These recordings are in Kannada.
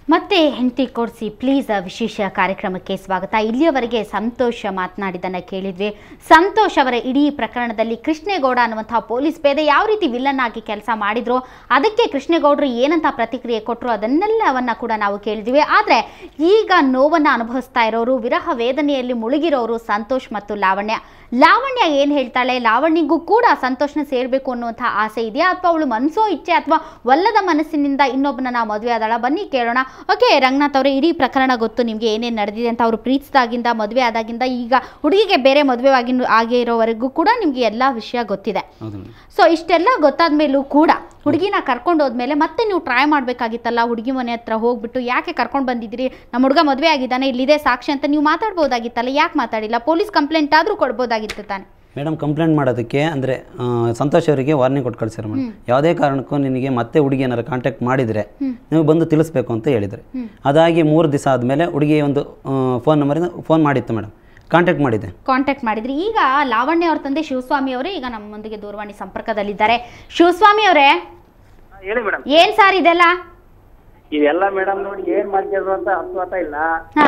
ಮತ್ತೆ ಹೆಂಡತಿ ಕೊಡಿಸಿ ಪ್ಲೀಸ್ ವಿಶೇಷ ಕಾರ್ಯಕ್ರಮಕ್ಕೆ ಸ್ವಾಗತ ಇಲ್ಲಿಯವರೆಗೆ ಸಂತೋಷ್ ಮಾತನಾಡಿದ್ದನ್ನು ಕೇಳಿದ್ವಿ ಸಂತೋಷ್ ಅವರ ಇಡೀ ಪ್ರಕರಣದಲ್ಲಿ ಕೃಷ್ಣೇಗೌಡ ಅನ್ನುವಂತಹ ಪೊಲೀಸ್ ಪೇದೆ ಯಾವ ರೀತಿ ವಿಲ್ಲನ್ ಆಗಿ ಕೆಲಸ ಮಾಡಿದ್ರು ಅದಕ್ಕೆ ಕೃಷ್ಣೇಗೌಡರು ಏನಂತ ಪ್ರತಿಕ್ರಿಯೆ ಕೊಟ್ಟರು ಅದನ್ನೆಲ್ಲವನ್ನ ಕೂಡ ನಾವು ಕೇಳಿದ್ವಿ ಆದರೆ ಈಗ ನೋವನ್ನು ಅನುಭವಿಸ್ತಾ ಇರೋರು ವಿರಹ ವೇದನೆಯಲ್ಲಿ ಮುಳುಗಿರೋರು ಸಂತೋಷ್ ಮತ್ತು ಲಾವಣ್ಯ ಲಾವಣ್ಯ ಏನು ಹೇಳ್ತಾಳೆ ಲಾವಣ್ಯಗೂ ಕೂಡ ಸಂತೋಷನ ಸೇರಬೇಕು ಅನ್ನುವಂಥ ಆಸೆ ಇದೆಯಾ ಅಥವಾ ಅವಳು ಮನಸ್ಸೋ ಇಚ್ಛೆ ಅಥವಾ ಒಲ್ಲದ ಮನಸ್ಸಿನಿಂದ ಇನ್ನೊಬ್ಬನ ನಾವು ಮದುವೆ ಆದಾಳ ಬನ್ನಿ ಕೇಳೋಣ ಓಕೆ ರಂಗನಾಥ್ ಅವರೇ ಇಡೀ ಪ್ರಕರಣ ಗೊತ್ತು ನಿಮಗೆ ಏನೇನು ನಡೆದಿದೆ ಅಂತ ಅವರು ಪ್ರೀತಿಸಿದಾಗಿಂದ ಮದುವೆ ಆದಾಗಿಂದ ಈಗ ಹುಡುಗಿಗೆ ಬೇರೆ ಮದುವೆ ಆಗಿ ಆಗಿರೋವರೆಗೂ ಕೂಡ ನಿಮಗೆ ಎಲ್ಲ ವಿಷಯ ಗೊತ್ತಿದೆ ಹೌದು ಮೇಡಮ್ ಸೊ ಇಷ್ಟೆಲ್ಲ ಗೊತ್ತಾದ ಮೇಲೂ ಕೂಡ ಹುಡುಗಿನ ಕರ್ಕೊಂಡು ಹೋದ್ಮೇಲೆ ಮತ್ತೆ ನೀವು ಟ್ರೈ ಮಾಡಬೇಕಾಗಿತ್ತಲ್ಲ ಹುಡುಗಿ ಮನೆ ಹತ್ರ ಹೋಗ್ಬಿಟ್ಟು ಯಾಕೆ ಕರ್ಕೊಂಡು ಬಂದಿದ್ದೀರಿ ನಮ್ಮ ಹುಡುಗ ಮದುವೆ ಆಗಿದ್ದಾನೆ ಇಲ್ಲಿದೆ ಸಾಕ್ಷಿ ಅಂತ ನೀವು ಮಾತಾಡ್ಬೋದಾಗಿತ್ತಲ್ಲ ಯಾಕೆ ಮಾತಾಡಿಲ್ಲ ಪೊಲೀಸ್ ಕಂಪ್ಲೇಂಟ್ ಆದರೂ ಕೊಡ್ಬೋದಾಗಿತ್ತು ತಾನೆ ಮೇಡಮ್ ಕಂಪ್ಲೇಂಟ್ ಮಾಡೋದಕ್ಕೆ ಅಂದರೆ ಸಂತೋಷ್ ಅವರಿಗೆ ವಾರ್ನಿಂಗ್ ಕೊಟ್ಟು ಕಳಿಸಿರು ಮೇಡಮ್ ಯಾವುದೇ ಕಾರಣಕ್ಕೂ ನಿನಗೆ ಮತ್ತೆ ಹುಡುಗಿ ಏನಾರು ಕಾಂಟ್ಯಾಕ್ಟ್ ಮಾಡಿದರೆ ನೀವು ಬಂದು ತಿಳಿಸ್ಬೇಕು ಅಂತ ಹೇಳಿದರೆ ಅದಾಗಿ ಮೂರು ದಿವಸ ಆದಮೇಲೆ ಹುಡುಗಿ ಒಂದು ಫೋನ್ ನಂಬರಿಂದ ಫೋನ್ ಮಾಡಿತ್ತು ಮೇಡಮ್ ಕಾಂಟ್ಯಾಕ್ಟ್ ಮಾಡಿದ್ದೆ ಕಾಂಟ್ಯಾಕ್ಟ್ ಮಾಡಿದ್ರಿ ಈಗ ಲಾವಣ್ಯ ಅವ್ರ ತಂದೆ ಶಿವಸ್ವಾಮಿ ಅವರೇ ಈಗ ನಮ್ಮೊಂದಿಗೆ ದೂರವಾಣಿ ಸಂಪರ್ಕದಲ್ಲಿದ್ದಾರೆ ಶಿವಸ್ವಾಮಿ ಅವರೇ ಹೇಳಿ ಮೇಡಮ್ ಏನ್ ಸಾರ್ ಇದೆಲ್ಲ ಇದೆಲ್ಲ ಮೇಡಮ್ ನೋಡಿ ಏನ್ ಮಾಡ್ತಿದ್ರು ಅಂತ ಅರ್ಥವಾಗ್ತಾ ಇಲ್ಲ ಹಾ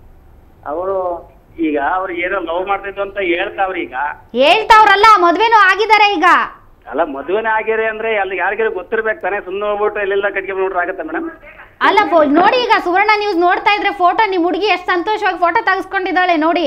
ಅವರು ಈಗ ಅವ್ರು ಏನೋ ಲವ್ ಮಾಡ್ತಿದ್ರು ಅಂತ ಹೇಳ್ತಾವ್ರಿ ಈಗ ಹೇಳ್ತಾವ್ರಲ್ಲ ಮದ್ವೆನೂ ಆಗಿದ್ದಾರೆ ಈಗ ಅಲ್ಲ ಮದುವೆನೇ ಆಗಿರಿ ಅಂದ್ರೆ ಅಲ್ಲಿ ಯಾರಿಗಾರು ಗೊತ್ತಿರ್ಬೇಕು ತಾನೇ ಸುಮ್ಮನೆ ಹೋಗ್ಬಿಟ್ಟು ಎಲ್ಲೆಲ್ಲ ಕಟ್ಗೆ ನೋಡ್ರೆ ಆಗತ್ತೆ ಮೇಡಮ್ ಅಲ್ಲ ಫೋ- ನೋಡಿ ಈಗ ಸುವರ್ಣ ನ್ಯೂಸ್ ನೋಡ್ತಾ ಇದ್ರೆ ಫೋಟೋ ನಿಮ್ ಹುಡುಗಿ ಎಷ್ಟು ಸಂತೋಷವಾಗಿ ಫೋಟೋ ತೆಗೆಸ್ಕೊಂಡಿದ್ದಾಳೆ ನೋಡಿ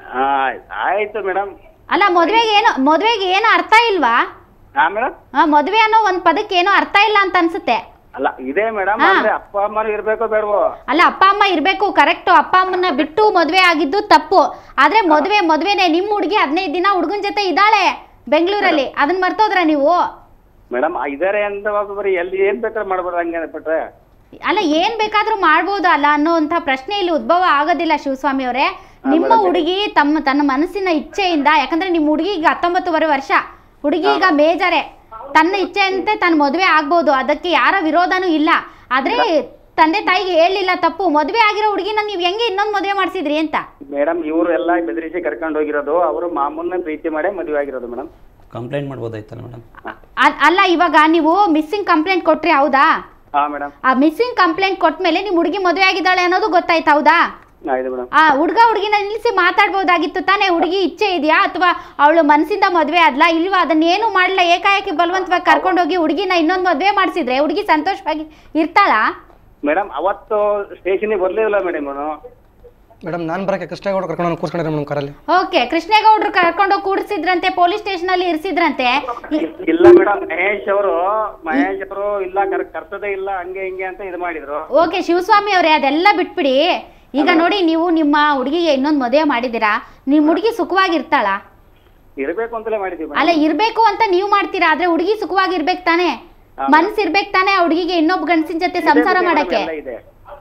ಆಯ್ತು ಮೇಡಮ್ ಅಲ್ಲ ಮದ್ವೆಗೆ ಏನು ಮದ್ವೆಗೆ ಏನು ಅರ್ಥ ಇಲ್ವಾ ಹಾ ಮೇಡಮ್ ಆ, ಮದ್ವೆ ಅನ್ನೋ ಒಂದ್ ಪದಕ್ಕೆ ಏನೋ ಅರ್ಥ ಇಲ್ಲ ಅಂತ ಅನ್ಸುತ್ತೆ ಅಲ್ಲ ಇದೆ ಮೇಡಮ್ ಹಾ. ಅಂದ್ರೆ ಅಪ್ಪ ಅಮ್ಮನೂ ಇರ್ಬೇಕೋ ಬೇಡವೋ ಅಲ್ಲ ಅಪ್ಪ ಅಮ್ಮ ಇರ್ಬೇಕು ಕರೆಕ್ಟು ಅಪ್ಪ ಅಮ್ಮನ ಬಿಟ್ಟು ಮದ್ವೆ ಆಗಿದ್ದು ತಪ್ಪು ಆದ್ರೆ ಮದ್ವೆ ಮದ್ವೆನೆ ನಿಮ್ ಹುಡುಗಿ ಹದಿನೈದು ದಿನ ಹುಡುಗನ ಜೊತೆ ಇದ್ದಾಳೆ ಬೆಂಗಳೂರಲ್ಲಿ ಅದನ್ನ ಮರ್ತೋದ್ರ ನೀವು ಮೇಡಮ್ ಇದಾರೆ ಅಂತ ಬರೀ ಎಲ್ಲಿ ಏನ್ ಬೇಕಾದ್ರೆ ಮಾಡ್ಬೋದು ಹಂಗೆ ಬಿಟ್ರೆ ಅಲ್ಲ ಏನ್ ಬೇಕಾದ್ರೂ ಮಾಡ್ಬೋದು ಅಲ್ಲ ಅನ್ನೋಂಥ ಪ್ರಶ್ನೆ ಇಲ್ಲಿ ಉದ್ಭವ ಆಗೋದಿಲ್ಲ ಶಿವಸ್ವಾಮಿ ಅವರೇ ನಿಮ್ಮ ಹುಡುಗಿ ತಮ್ಮ ತನ್ನ ಮನಸ್ಸಿನ ಇಚ್ಛೆಯಿಂದ ಯಾಕಂದ್ರೆ ನಿಮ್ಮ ಹುಡುಗಿ ಈಗ ಹತ್ತೊಂಬತ್ತುವರೆ ವರ್ಷ ಹುಡುಗಿ ಈಗ ಮೇಜರೆ ತನ್ನ ಇಚ್ಛೆಯಂತೆ ತನ್ನ ಮದುವೆ ಆಗ್ಬೋದು ಅದಕ್ಕೆ ಯಾರ ವಿರೋಧನೂ ಇಲ್ಲ ಆದ್ರೆ ತಂದೆ ತಾಯಿಗೆ ಹೇಳಿಲ್ಲ ತಪ್ಪು ಮದುವೆ ಆಗಿರೋ ಹುಡುಗಿನ ನೀವು ಹೆಂಗೆ ಇನ್ನೊಂದು ಮದುವೆ ಮಾಡಿಸಿದ್ರಿ ಅಂತ ಮೇಡಮ್ ಇವರು ಎಲ್ಲ ಬೆದರಿಸಿ ಕರ್ಕೊಂಡು ಹೋಗಿರೋದು ಅವರು ಮಾಮೂಲ್ನ ಪ್ರೀತಿ ಮಾಡೇ ಮದುವೆ ಆಗಿರೋದು ಮೇಡಮ್ ಕಂಪ್ಲೇಂಟ್ ಮಾಡ್ಬೋದಾಯ್ತಲ್ಲ ಮೇಡಮ್ ಅಲ್- ಅಲ್ಲ ಇವಾಗ ನೀವು ಮಿಸ್ಸಿಂಗ್ ಕಂಪ್ಲೇಂಟ್ ಕೊಟ್ರಿ ಹೌದಾ ಹಾ ಮೇಡಮ್ ಆ ಮಿಸ್ಸಿಂಗ್ ಕಂಪ್ಲೇಂಟ್ ಕೊಟ್ಮೇಲೆ ನಿಮ್ಮ ಹುಡುಗಿ ಮದುವೆ ಆಗಿದ್ದಾಳೆ ಅನ್ನೋದು ಗೊತ್ತಾಯ್ತು ಹೌದಾ ಆಯ್ತು ಮೇಡಮ್ ಆ ಹುಡುಗ ಹುಡುಗಿನ ನಿಲ್ಲಿಸಿ ಮಾತಾಡ್ಬೋದಾಗಿತ್ತು ತಾನೇ ಹುಡುಗಿ ಇಚ್ಛೆ ಇದೆಯಾ ಅಥವಾ ಅವಳು ಮನಸ್ಸಿಂದ ಮದುವೆ ಆದ್ಲ ಇಲ್ವಾ ಅದನ್ನೇನು ಮಾಡಲ್ಲ ಏಕಾಏಕಿ ಬಲವಂತವಾಗಿ ಕರ್ಕೊಂಡೋಗಿ ಹುಡುಗಿನ ಇನ್ನೊಂದು ಮದುವೆ ಮಾಡಿಸಿದ್ರೆ ಹುಡುಗಿ ಸಂತೋಷವಾಗಿ ಇರ್ತಾಳಾ ಮೇಡಮ್ ಅವತ್ತು ಸ್ಟೇಷನ್ಗೆ ಬರ್ಲಿಲ್ಲ ಮೇಡಮ್ ಅವನು ಮೇಡಮ್ ನಾನು ಬರೋಕ್ಕೆ ಕೃಷ್ಣೇಗೌಡ ಕರ್ಕೊಂಡು ಕೂರ್ಸ್ಕೊಂಡಿರೋ ಮೇಡಮ್ ಕಾರಲ್ಲಿ ಓಕೆ ಕೃಷ್ಣೇಗೌಡರು ಕರ್ಕೊಂಡೋಗಿ ಕೂಡಿಸಿದ್ರಂತೆ ಪೊಲೀಸ್ ಸ್ಟೇಷನ್ ಅಲ್ಲಿ ಇರಿಸಿದ್ರಂತೆ ಈ- ಇಲ್ಲ ಮೇಡಮ್ ಮಹೇಶ್ ಅವರು ಮಹೇಶ್ ಅವರು ಇಲ್ಲ ಕರ್ ಕರ್ತದೆ ಇಲ್ಲ ಹಂಗೆ ಹಿಂಗೆ ಅಂತ ಇದು ಮಾಡಿದ್ರು ಓಕೆ ಶಿವಸ್ವಾಮಿ ಅವರೇ ಅದೆಲ್ಲ ಬಿಟ್ಬಿಡಿ ಈಗ ನೋಡಿ ನೀವು ನಿಮ್ಮ ಹುಡುಗಿಗೆ ಇನ್ನೊಂದು ಮದುವೆ ಮಾಡಿದ್ದೀರಾ ನಿಮ್ಮ ಹುಡುಗಿ ಸುಖವಾಗಿರ್ತಾಳಾ ಇರ್ಬೇಕು ಅಂತಲೇ ಮಾಡಿದ್ವಿ ಅಲ್ಲ ಇರ್ಬೇಕು ಅಂತ ನೀವು ಮಾಡ್ತೀರಾ ಆದ್ರೆ ಹುಡುಗಿ ಸುಖವಾಗಿ ಇರ್ಬೇಕು ತಾನೇ ಮನ್ಸ್ ಇರ್ಬೇಕು ತಾನೇ ಆ ಹುಡುಗಿಗೆ ಇನ್ನೊಬ್ಬ ಗಂಡಸಿನ ಜೊತೆ ಸಂಸಾರ ಮಾಡಕ್ಕೆ ಎಲ್ಲ ಇದೆ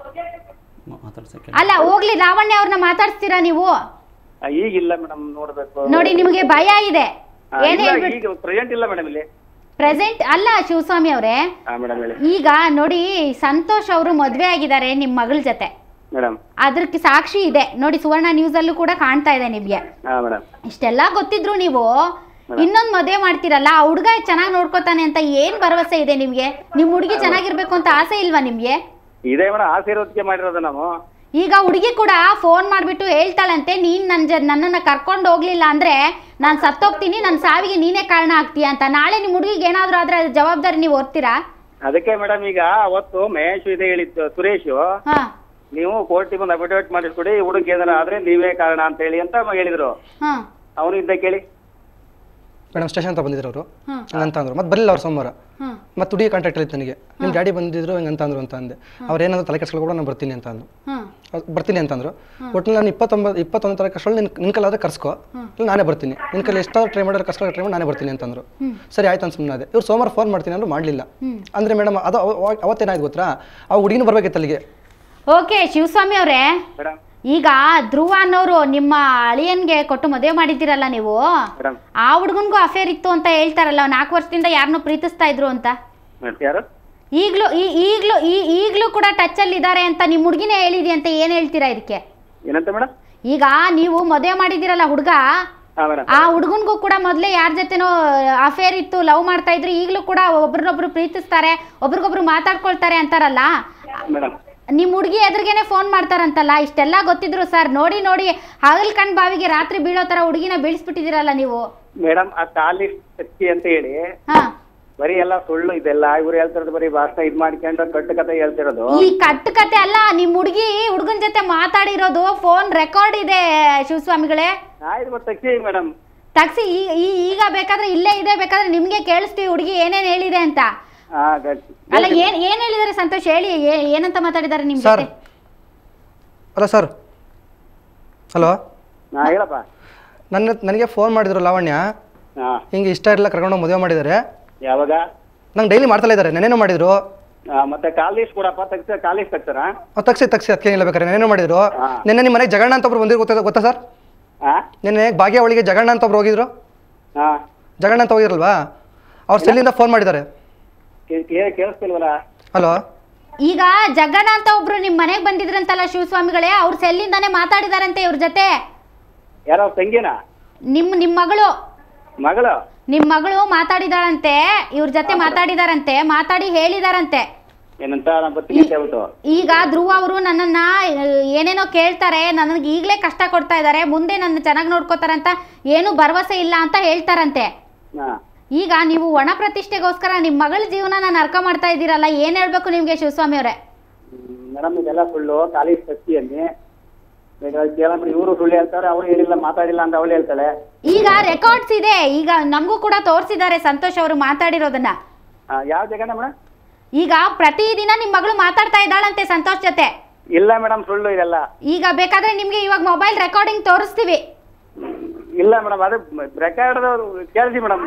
ಮಾತಾಡ್ಸಕ್ಕೆ ಅಲ್ಲ ಹೋಗ್ಲಿ ಲಾವಣ್ಯ ಅವ್ರನ್ನ ಮಾತಾಡ್ಸ್ತೀರಾ ನೀವು ಆ, ಈಗಿಲ್ಲ ಮೇಡಮ್ ನೋಡ್ಬೇಕು ನೋಡಿ ನಿಮಗೆ ಭಯ ಇದೆ ಆ, ಏನ್ ಇಲ್ಲ, ಹೇಳ್ಬಿಟ್ಟು ಈಗ ಪ್ರೆಸೆಂಟ್ ಇಲ್ಲ ಮೇಡಮ್ ಇಲ್ಲಿ ಪ್ರೆಸೆಂಟ್ ಅಲ್ಲ ಶಿವಸ್ವಾಮಿ ಅವರೇ ಹಾ ಮೇಡಮ್ ಹೇಳಿ ಈಗ ನೋಡಿ ಸಂತೋಷ್ ಅವರು ಮದ್ವೆ ಆಗಿದ್ದಾರೆ ನಿಮ್ ಮಗಳ ಜೊತೆ ಮೇಡಮ್ ಅದ್ರಕ್ಕೆ ಸಾಕ್ಷಿ ಇದೆ ನೋಡಿ ಸುವರ್ಣ ನ್ಯೂಸ್ ಅಲ್ಲೂ ಕೂಡ ಕಾಣ್ತಾ ಇದೆ ನಿಮ್ಗೆ ಹಾ ಮೇಡಮ್ ಇಷ್ಟೆಲ್ಲ ಗೊತ್ತಿದ್ರು ನೀವು ಇನ್ನೊಂದ್ ಮದ್ವೆ ಮಾಡ್ತೀರಲ್ಲ ಆ ಹುಡುಗ ಚೆನ್ನಾಗಿ ನೋಡ್ಕೋತಾನೆ ಅಂತ ಏನ್ ಭರವಸೆ ಇದೆ ನಿಮ್ಗೆ ನಿಮ್ ಹುಡುಗಿ ಚೆನ್ನಾಗಿರ್ಬೇಕು ಅಂತ ಆಸೆ ಇಲ್ವಾ ನಿಮ್ಗೆ ಇದೇ ಮೇಡಮ್ ಆಸೆ ಇರೋದಕ್ಕೆ ಮಾಡಿರೋದು ನಾವು ಈಗ ಹುಡುಗಿ ಕೂಡ ಫೋನ್ ಮಾಡ್ಬಿಟ್ಟು ಹೇಳ್ತಾಳಂತೆ ನೀನ್ ನನ್ ಜ ನನ್ನನ್ನ ಕರ್ಕೊಂಡು ಹೋಗ್ಲಿಲ್ಲ ಅಂದ್ರೆ ನಾನ್ ಸತ್ತೋಗ್ತೀನಿ ನನ್ನ ಸಾವಿಗೆ ನೀನೇ ಕಾರಣ ಆಗ್ತೀಯ ಅಂತ ನಾಳೆ ನಿಮ್ ಹುಡುಗಿಗೆ ಏನಾದ್ರೂ ಆದ್ರೆ ಅದ್ರ ಜವಾಬ್ದಾರಿ ನೀವು ಹೊರ್ತೀರಾ ಅದಕ್ಕೆ ಮೇಡಮ್ ಈಗ ಅವತ್ತು ಮಹೇಶ್ ಇದೆ ಹೇಳಿದ್ದು ಸುರೇಶ್ ಹಾ ನೀವು ಕೋರ್ಟಿಗೆ ಬಂದು ಅಫಿಡವಿಟ್ ಮಾಡಿಸ್ಕೊಡಿ ಹುಡುಗ ಏನಾರ ಆದ್ರೆ ನೀವೇ ಕಾರಣ ಅಂತ ಹೇಳಿ ಅಂತ ಹೇಳಿದ್ರು ಹಾ ಅವನು ಇದ್ದ ಕೇಳಿ ಮೇಡಮ್ ಸ್ಟೇಷನ್ ಅಂತ ಬಂದಿದ್ರು ಅವರು ಹ್ಮ್. ಹಂಗಂತ ಅಂದ್ರು ಮತ್ತೆ ಬರಲಿಲ್ಲ ಅವ್ರು ಸೋಮವಾರ ಹ್ಮ್ ಮತ್ತೆ ಹುಡುಗಿ ಕಾಂಟ್ಯಾಕ್ಟ್ ಇತ್ತು ನನಗೆ ನಿಮ್ಮ ಡ್ಯಾಡಿ ಬಂದಿದ್ರು ಹಿಂಗಂತ ಅಂದ್ರು ಅಂತ ಅಂದೆ ಅವ್ರು ಏನಾದ್ರು ತಲೆ ಕೆಡ್ಸ್ಕೊಳ್கூட ನಾನು ಬರ್ತೀನಿ ಅಂತ ಅಂದ್ರು ಹ್ಮ್ ಅವ್ರು ಬರ್ತೀನಿ ಅಂತಂದ್ರು ಒಟ್ಟಿನಲ್ಲಿ ನಾನು ಇಪ್ಪತ್ತೊಂಬತ್ತು ಇಪ್ಪತ್ತೊಂದು ತಾರೀಕು ಅಷ್ಟರಲ್ಲಿ ನಿನ್ ನಿನ್ ಕಲ್ಲಾದ್ರೆ ಕರ್ಸ್ಕೊ ಇಲ್ಲ ನಾನೇ ಬರ್ತೀನಿ ನಿನ್ನ ಕೈಲಿ ಎಷ್ಟಾದ್ರು ಟ್ರೈ ಮಾಡಿದ್ರೆ ಕರ್ಸ್ಕೊಳ್ಳೋ ಟ್ರೈ ಮಾಡಿ ನಾನೇ ಬರ್ತೀನಿ ಅಂತಂದ್ರು ಸರಿ ಆಯ್ತು ಅಂತ ಸುಮ್ಮನೆ ಅದೇ ಇವ್ರು ಸೋಮವಾರ ಫೋನ್ ಮಾಡ್ತೀನಿ ಅಂದ್ರು ಮಾಡಲಿಲ್ಲ ಅಂದ್ರೆ ಮೇಡಮ್ ಅದು ಅವ- ಅವ- ಅವತ್ತೇನಾಯ್ತು ಗೊತ್ತಾ ಆ ಹುಡುಗಿನ ಬರ್ಬೇಕಿತ್ತು ಅಲ್ಲಿಗೆ ಓಕೆ ಶಿವಸ್ವಾಮಿ ಅವರೇ ಮೇಡಮ್ ಈಗ ಧ್ರುವ ಅನ್ನೋರು ನಿಮ್ಮ ಅಳಿಯನ್ಗೆ ಕೊಟ್ಟು ಮದುವೆ ಮಾಡಿದ್ದೀರಲ್ಲ ನೀವು ಮೇಡಮ್ ಆ ಹುಡುಗನ್ಗೂ ಅಫೇರ್ ಇತ್ತು ಅಂತ ಹೇಳ್ತಾರಲ್ಲ ನಾಲ್ಕು ವರ್ಷದಿಂದ ಯಾರನ್ನೋ ಪ್ರೀತಿಸ್ತಾ ಇದ್ರು ಅಂತ ಮೇಡಮ್ ಯಾರು ಈಗ್ಲೂ ಈ ಈಗ್ಲೂ ಈ ಈಗ್ಲೂ ಕೂಡ ಟಚ್ ಅಲ್ಲಿ ಇದ್ದಾರೆ ಅಂತ ನಿಮ್ಮ ಹುಡುಗಿನೇ ಹೇಳಿದಿ ಅಂತ ಏನ್ ಹೇಳ್ತೀರಾ ಇದಕ್ಕೆ ಏನಂತ ಮೇಡಮ್ ಈಗ ನೀವು ಮದುವೆ ಮಾಡಿದಿರಲ್ಲ ಹುಡುಗ ಹಾ ಮೇಡಮ್ ಆ ಹುಡುಗನ್ಗೂ ಕೂಡ ಮೊದಲೇ ಯಾರ ಜೊತೆನೋ ಅಫೇರ್ ಇತ್ತು ಲವ್ ಮಾಡ್ತಾ ಇದ್ರು ಈಗಲೂ ಕೂಡ ಒಬ್ರನ್ನೊಬ್ರು ಪ್ರೀತಿಸ್ತಾರೆ ಒಬ್ರಿಗೊಬ್ರು ಮಾತಾಡ್ಕೊಳ್ತಾರೆ ಅಂತಾರಲ್ಲ ಮೇಡಮ್ ನಿಮ್ಮ ಹುಡುಗಿ ಎದುರಿಗೇನೆ ಫೋನ್ ಮಾಡ್ತಾರಂತಲ್ಲ ಇಷ್ಟೆಲ್ಲ ಗೊತ್ತಿದ್ರು ಸರ್ ನೋಡಿ ನೋಡಿ ಹಗಲ್ ಕಣ್ ಬಾವಿಗೆ ರಾತ್ರಿ ಬೀಳೋ ತರ ಹುಡುಗಿನ ಬೀಳಿಸ್ಬಿಟ್ಟಿದ್ದೀರಲ್ಲ ನೀವು ಮೇಡಮ್ ಆ ಕಾಲಿ ಶಕ್ತಿ ಅಂತ ಹೇಳಿ ಹಾ ಬರೀ ಎಲ್ಲ ಸುಳ್ಳು ಇದೆಲ್ಲ ಇವ್ರು ಹೇಳ್ತಿರೋದು ಬರೀ ಭಾಷಣ ಇದ್ ಮಾಡ್ಕೊಂಡು ಕಟ್ಟು ಕತೆ ಹೇಳ್ತಿರೋದು ಈ ಕಟ್ಟು ಕತೆ ಅಲ್ಲ ನಿಮ್ ಹುಡುಗಿ ಹುಡುಗನ್ ಜೊತೆ ಮಾತಾಡಿರೋದು ಫೋನ್ ರೆಕಾರ್ಡ್ ಇದೆ ಶಿವಸ್ವಾಮಿಗಳೇ ಆಯ್ತು ಮತ್ತೆ ತೆಗ್ಸಿ ಮೇಡಮ್ ತಗ್ಸಿ ಈ- ಈ- ಈಗ ಬೇಕಾದ್ರೆ ಇಲ್ಲೇ ಇದೆ ಬೇಕಾದ್ರೆ ನಿಮ್ಗೆ ಕೇಳಿಸ್ತೀವಿ ಹುಡುಗಿ ಏನೇನ್ ಹೇಳಿದೆ ಅಂತ ಹಾ ಗಟ್ಟಿ ಅಲ್ಲ ಏನ್ ಏನ್ ಹೇಳಿದಾರೆ ಸಂತೋಷ್ ಹೇಳಿ ಏ- ಏನಂತ ಮಾತಾಡಿದಾರೆ ನಿಮ್ ಸರ್ ಜೊತೆ ಅಲ್ಲ ಸರ್ ಹಲೋ ಹಾ ಹೇಳಪ್ಪ ನನ್ನ ನನಗೆ ಫೋನ್ ಮಾಡಿದ್ರು ಲಾವಣ್ಯ ಹಾ ಹಿಂಗೆ ಇಷ್ಟ ಇರಲಿಲ್ಲ ಕರ್ಕೊಂಡು ಮದುವೆ ಮಾಡಿದ್ದಾರೆ ಯಾವಾಗ ನಂಗೆ ಡೈಲಿ ಮಾಡ್ತಾ ಇದ್ದಾರೆ ನೆನೇನು ಮಾಡಿದ್ರು ಆ, ಮತ್ತೆ ಕಾಲೀಸ್ ಕೊಡಪ್ಪ ತೆಗ್ಸ ಕಾಲೀಸ್ ತೆಗ್ತಾರ ಅವ್ರು ತಗ್ಸಿ ತಗ್ಸಿ ಅದಕ್ಕೆ ಇಲ್ಲ ಬೇಕಾದ್ರೆ ನೆನೇನು ಮಾಡಿದ್ರು ಹಾ. ನಿನ್ನೆ ನಿಮ್ಮ ಮನೆಗೆ ಜಗಣ್ಣ ಅಂತ ಒಬ್ರು ಬಂದಿರೋ ಗೊತ್ತಾ ಗೊತ್ತಾ ಸರ್ ಹಾ ನಿನ್ನೆ ಭಾಗ್ಯ ಅವಳಿಗೆ ಜಗಣ್ಣ ಅಂತ ಒಬ್ರು ಹೋಗಿದ್ರು ಹಾ ಜಗಣ್ಣ ಅಂತ ಹೋಗಿರಲ್ವಾ ಅವ್ರು ಸೆಲ್ಲಿಂದ ಫೋನ್ ಮಾಡಿದ್ದಾರೆ ಕೇ- ಕೇ- ಕೇಳಿಸ್ತಿಲ್ವಲ್ಲ ಹಲೋ ಈಗ ಜಗಣ್ಣ ಅಂತ ಒಬ್ರು ನಿಮ್ ಮನೆಗ್ ಬಂದಿದ್ರಂತಲ್ಲ ಶಿವಸ್ವಾಮಿಗಳೇ ಅವ್ರ ಸೆಲ್ಲಿಂದಾನೇ ಮಾತಾಡಿದಾರಂತೆ ಇವ್ರ ಜೊತೆ ಯಾರೋ ತಂಗಿನ ನಿಮ್ ನಿಮ್ ಮಗಳು ಮಗಳು ನಿಮ್ ಮಗಳು ಮಾತಾಡಿದಾಳಂತೆ ಇವ್ರ ಜೊತೆ ಮಾತಾಡಿದಾರಂತೆ ಮಾತಾಡಿ ಹೇಳಿದಾರಂತೆ ಏನಂತ ನಾನು ಬರ್ತೀನಿ ಅಂತ ಹೇಳ್ಬಿಟ್ಟು ಈಗ ಧ್ರುವ ಅವರು ನನ್ನನ್ನ ಆ, ಏನೇನೋ ಕೇಳ್ತಾರೆ ನನಗೆ ಈಗಲೇ ಕಷ್ಟ ಕೊಡ್ತಾ ಇದ್ದಾರೆ ಮುಂದೆ ನನ್ನ ಚೆನ್ನಾಗಿ ನೋಡ್ಕೋತಾರಂತ ಏನು ಭರವಸೆ ಇಲ್ಲ ಅಂತ ಹೇಳ್ತಾರಂತೆ ಹಾ ಈಗ ನೀವು ಒಣ ಪ್ರತಿಷ್ಠೆಗೋಸ್ಕರ ನಿಮ್ಮ ಮಗಳ ಜೀವನ ನರ್ಕ ಮಾಡ್ತಾ ಇದ್ದೀರಲ್ಲ ಏನ್ ಹೇಳ್ಬೇಕು ನಿಮ್ಗೆ ಶಿವಸ್ವಾಮಿ ಅವರೇ ಮೇಡಮ್ ಇದೆಲ್ಲ ಸುಳ್ಳು ಕಾಲೇಜ್ ಶಕ್ತಿ ಅನ್ನಿ ಕೇಳಂದ್ರೆ ಇವರು ಸುಳ್ಳು ಹೇಳ್ತಾರೆ ಅವ್ರು ಹೇಳಿಲ್ಲ ಮಾತಾಡಿಲ್ಲ ಅಂತ ಅವಳು ಹೇಳ್ತಾಳೆ ಈಗ ರೆಕಾರ್ಡ್ಸ್ ಇದೆ ಈಗ ನಮಗೂ ಕೂಡ ತೋರಿಸಿದ್ದಾರೆ ಸಂತೋಷ್ ಅವರು ಮಾತಾಡಿರೋದನ್ನ ಆ, ಯಾವ ಜಾಗನ ಮೇಡಮ್ ಈಗ ಪ್ರತಿದಿನ ನಿಮ್ಮ ಮಗಳು ಮಾತಾಡ್ತಾ ಇದ್ದಾಳಂತೆ ಸಂತೋಷ್ ಜೊತೆ ಇಲ್ಲ ಮೇಡಮ್ ಸುಳ್ಳು ಇದೆಲ್ಲ ಈಗ ಬೇಕಾದ್ರೆ ನಿಮ್ಗೆ ಇವಾಗ ಮೊಬೈಲ್ ರೆಕಾರ್ಡಿಂಗ್ ತೋರಿಸ್ತೀವಿ ಇಲ್ಲ ಮೇಡಮ್ ಅದು ರೆಕಾರ್ಡ್ ಕೇಳಿಸಿ madam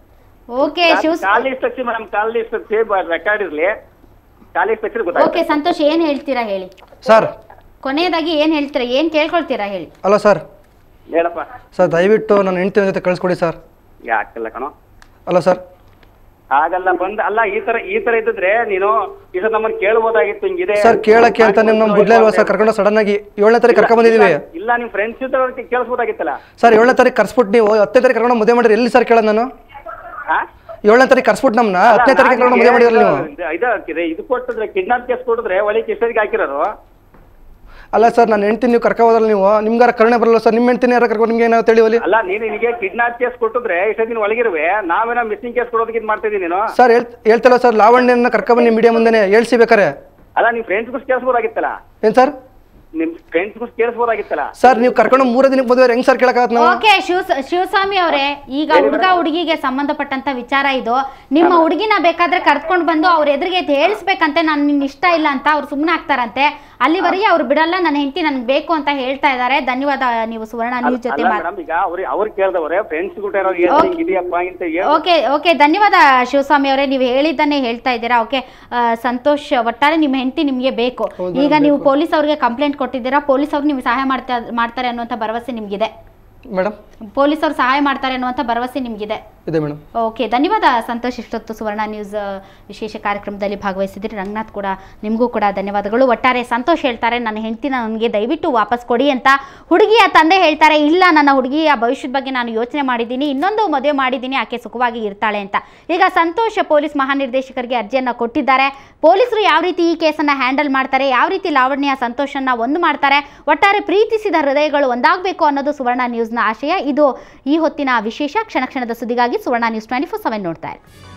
okay Shiva college Shakti madam college Shakti record ಇರ್ಲಿ ಕಾಲೇಜ್ ಶಕ್ತಿ ಗೊತ್ತಾಯ್ತು ಓಕೆ ಸಂತೋಷ್ ಏನ್ ಹೇಳ್ತೀರಾ ಹೇಳಿ ಸರ್ ಕೊನೆಯದಾಗಿ ಏನ್ ಹೇಳ್ತೀರಾ ಏನ್ ಕೇಳ್ಕೊಳ್ತೀರಾ ಹೇಳಿ ಹಲೋ ಸರ್ ಹೇಳಪ್ಪ ಸರ್ ದಯವಿಟ್ಟು ನನ್ನ ಹೆಂಡ್ತಿನ ಜೊತೆ ಕಳಿಸ್ಕೊಡಿ ಸರ್ ಯಾಕಿಲ್ಲ ಕಣೋ ಹಲೋ ಸರ್ ಹಾಗಲ್ಲ ಬಂದ್ ಅಲ್ಲ ಈ ತರ ಈ ತರ ಇದ್ದಿದ್ರೆ ನೀನು ಈ ಸಲ ನಮ್ಮನ್ನ ಕೇಳ್ಬೋದಾಗಿತ್ತು ಹಿಂಗಿದೆ ಸರ್ ಕೇಳಕ್ಕೆ ಅಂತ ನಿಮ್ಮ ನಮ್ಮ ಬಿಡ್ಲೇ ಅಲ್ವಾ ಸರ್ ಕರ್ಕೊಂಡು ಸಡನ್ ಆಗಿ ಏಳನೇ ತಾರೀಕು ಕರ್ಕೊಂಡ್ ಬಂದಿದ್ದೀವಿ ಇಲ್ಲ- ಇಲ್ಲ ನಿಮ್ ಫ್ರೆಂಡ್ಸ್ ಜೊತೆ ಅವ್ರಿಗೆ ಕೇಳಿಸ್ಬೋದಾಗಿತ್ತಲ್ಲ ಸರ್ ಏಳನೇ ತಾರೀಕು ಕರ್ಸ್ಬಿಟ್ಟು ನೀವು ಹತ್ತನೇ ತಾರೀಕು ಕರ್ಕೊಂಡು ಮದುವೆ ಮಾಡಿರಿ ಎಲ್ಲಿ ಸರ್ ಕೇಳೋದು ನಾನು ಹಾ ಏಳನೇ ತಾರೀಕು ಕರ್ಸ್ಬಿಟ್ಟು ನಮ್ಮನ್ನ ಹತ್ತನೇ ತಾರೀಕು ಕರ್ಕೊಂಡು ಮದುವೆ ಮಾಡಿರಲ್ಲ ನೀವು ಇದು- ಇದು ಹಾಕಿದ್ರೆ ಇದು ಕೊಟ್ಟಿದ್ರೆ ಕಿಡ್ನಾಪ್ ಕೇಸ್ ಕೊಟ್ಟಿದ್ರೆ ಒಳಗೆ ಎಷ್ಟೊತ್ತಿಗೆ ಹಾಕಿರೋರು ಅಲ್ಲ ಸರ್ ನನ್ನ ಹೆಂಡ್ತಿ ನೀವು ಕರ್ಕೊ ಹೋದಲ್ಲ ನೀವು ನಿಮ್ಗಾರ ಕರುಣೆ ಬರಲ್ಲ ಸರ್ ನಿಮ್ಮ ಹೆಂಡ್ತಿನ ಯಾರು ಕರ್ಕೊಂಡು ನಿಮ್ಗೆ ಏನಾದ್ರು ತಿಳಿವಲ್ಲಿ ಅಲ್ಲ ನೀನು ನಿನಗೆ ಕಿಡ್ನಾಪ್ ಕೇಸ್ ಕೊಟ್ಟಿದ್ರೆ ಇಷ್ಟೊತ್ತಿನ ಒಳಗಿರುವೆ ನಾವೇನೋ ಮಿಸ್ಸಿಂಗ್ ಕೇಸ್ ಕೊಡೋದಕ್ಕೆ ಇದು ಮಾಡ್ತಾ ಇದೀನಿ ನೀನು ಸರ್ ಹೇಳ್ ಹೇಳ್ತಲ್ಲ ಸರ್ ಲಾವಣ್ಯನ ಕರ್ಕೊಬನ್ನಿ ಮೀಡಿಯಾ ಮುಂದೆನೆ ಹೇಳ್ಸಿ ಬೇಕಾರೆ ಅಲ್ಲ ನಿಮ್ ಫ್ರೆಂಡ್ಸ್ಗೂ ಕೇಳಿಸ್ಬೋದಾಗಿತ್ತಲ್ಲ ಏನ್ ಸರ್ ನಿಮ್ ಫ್ರೆಂಡ್ಸ್ಗೂ ಕೇಳಿಸ್ಬೋದಾಗಿತ್ತಲ್ಲ ಸರ್ ನೀವು ಕರ್ಕೊಂಡು ಮೂರೇ ದಿನಕ್ಕೆ ಮದುವೆ ಹೆಂಗ್ ಸರ್ ಕೇಳಕ್ಕಾಗತ್ತೆ ನಾವು ಓಕೆ ಶಿವ ಶಿವಸ್ವಾಮಿ ಅವರೇ ಈಗ ಹುಡುಗ ಹುಡುಗಿಗೆ ಸಂಬಂಧಪಟ್ಟಂತ ವಿಚಾರ ಇದು ನಿಮ್ಮ ಹುಡುಗಿನ ಬೇಕಾದ್ರೆ ಕರ್ಕೊಂಡು ಬಂದು ಅವ್ರ ಎದುರಿಗೆ ಹೇಳಿಸ್ಬೇಕಂತೆ ನಾನು ನಿನ್ನ ಇಷ್ಟ ಇಲ್ಲ ಅಂತ ಅವ್ರು ಸುಮ್ಮನೆ ಆಗ್ತಾರಂತೆ ಅಲ್ಲಿವರೆಗೆ ಅವ್ರು ಬಿಡಲ್ಲ ನನ್ನ ಹೆಂಡತಿ ನನ್ಗೆ ಬೇಕು ಅಂತ ಹೇಳ್ತಾ ಇದ್ದಾರೆ ಧನ್ಯವಾದ ನೀವು ಸುವರ್ಣ ನ್ಯೂಸ್ ಜೊತೆ ಅಲ್ಲ ಮಾತು ಮೇಡಮ್ ಈಗ ಅವ್ರು ಅವ್ರು ಕೇಳ್ದವ್ರೆ ಫ್ರೆಂಡ್ಸ್ ಕೂಡ ಏನೋ ಹಿಂಗ್ ಇದೆಯಪ್ಪ ಅಂತ ಹೇಳಿ ಓಕೆ ಓಕೆ ಧನ್ಯವಾದ ಶಿವಸ್ವಾಮಿ ಅವರೇ ನೀವು ಹೇಳಿದ್ದನ್ನೇ ಹೇಳ್ತಾ ಇದ್ದೀರಾ ಓಕೆ ಆ, ಸಂತೋಷ್ ಒಟ್ಟಾರೆ ನಿಮ್ಮ ಹೆಂಡತಿ ನಿಮಗೆ ಬೇಕು ಈಗ ನೀವು ಪೊಲೀಸ್ ಅವ್ರಿಗೆ ಕಂಪ್ಲೇಂಟ್ ಕೊಟ್ಟಿದ್ದೀರಾ ಪೊಲೀಸ್ ಅವ್ರು ನಿಮ್ಗೆ ಸಹಾಯ ಮಾಡ್ತಾ ಮಾಡ್ತಾರೆ ಅನ್ನುವಂಥ ಭರವಸೆ ನಿಮಗಿದೆ ಮೇಡಮ್ ಪೊಲೀಸ್ ಅವ್ರು ಸಹಾಯ ಮಾಡ್ತಾರೆ ಅನ್ನುವಂಥ ಭರವಸೆ ನಿಮಗಿದೆ ಇದೆ ಮೇಡಮ್ ಓಕೆ ಧನ್ಯವಾದ ಸಂತೋಷ್ ಇಷ್ಟೊತ್ತು ಸುವರ್ಣ ನ್ಯೂಸ್ ಆ, ವಿಶೇಷ ಕಾರ್ಯಕ್ರಮದಲ್ಲಿ ಭಾಗವಹಿಸಿದ್ರಿ ರಂಗನಾಥ್ ಕೂಡ ನಿಮಗೂ ಕೂಡ ಧನ್ಯವಾದಗಳು ಒಟ್ಟಾರೆ ಸಂತೋಷ್ ಹೇಳ್ತಾರೆ ನನ್ನ ಹೆಂಡತಿನ ನನಗೆ ದಯವಿಟ್ಟು ವಾಪಸ್ ಕೊಡಿ ಅಂತ ಹುಡುಗಿಯ ತಂದೆ ಹೇಳ್ತಾರೆ ಇಲ್ಲ ನನ್ನ ಹುಡುಗಿಯ ಭವಿಷ್ಯದ ಬಗ್ಗೆ ನಾನು ಯೋಚನೆ ಮಾಡಿದ್ದೀನಿ ಇನ್ನೊಂದು ಮದುವೆ ಮಾಡಿದ್ದೀನಿ ಆಕೆ ಸುಖವಾಗಿ ಇರ್ತಾಳೆ ಅಂತ ಈಗ ಸಂತೋಷ್ ಪೊಲೀಸ್ ಮಹಾನಿರ್ದೇಶಕರಿಗೆ ಅರ್ಜಿಯನ್ನು ಕೊಟ್ಟಿದ್ದಾರೆ ಪೊಲೀಸರು ಯಾವ ರೀತಿ ಈ ಕೇಸನ್ನು ಹ್ಯಾಂಡಲ್ ಮಾಡ್ತಾರೆ ಯಾವ ರೀತಿ ಲಾವಣ್ಯ ಸಂತೋಷನ್ನ ಒಂದು ಮಾಡ್ತಾರೆ ಒಟ್ಟಾರೆ ಪ್ರೀತಿಸಿದ ಹೃದಯಗಳು ಒಂದಾಗಬೇಕು ಅನ್ನೋದು ಸುವರ್ಣ ನ್ಯೂಸ್ನ ಆಶಯ ಇದು ಈ ಹೊತ್ತಿನ ವಿಶೇಷ ಕ್ಷಣ ಕ್ಷಣದ ಸುದ್ದಿಗಾಗಿ Suvarna news twenty four seven ನೋಡ್ತಾ ಇರಿ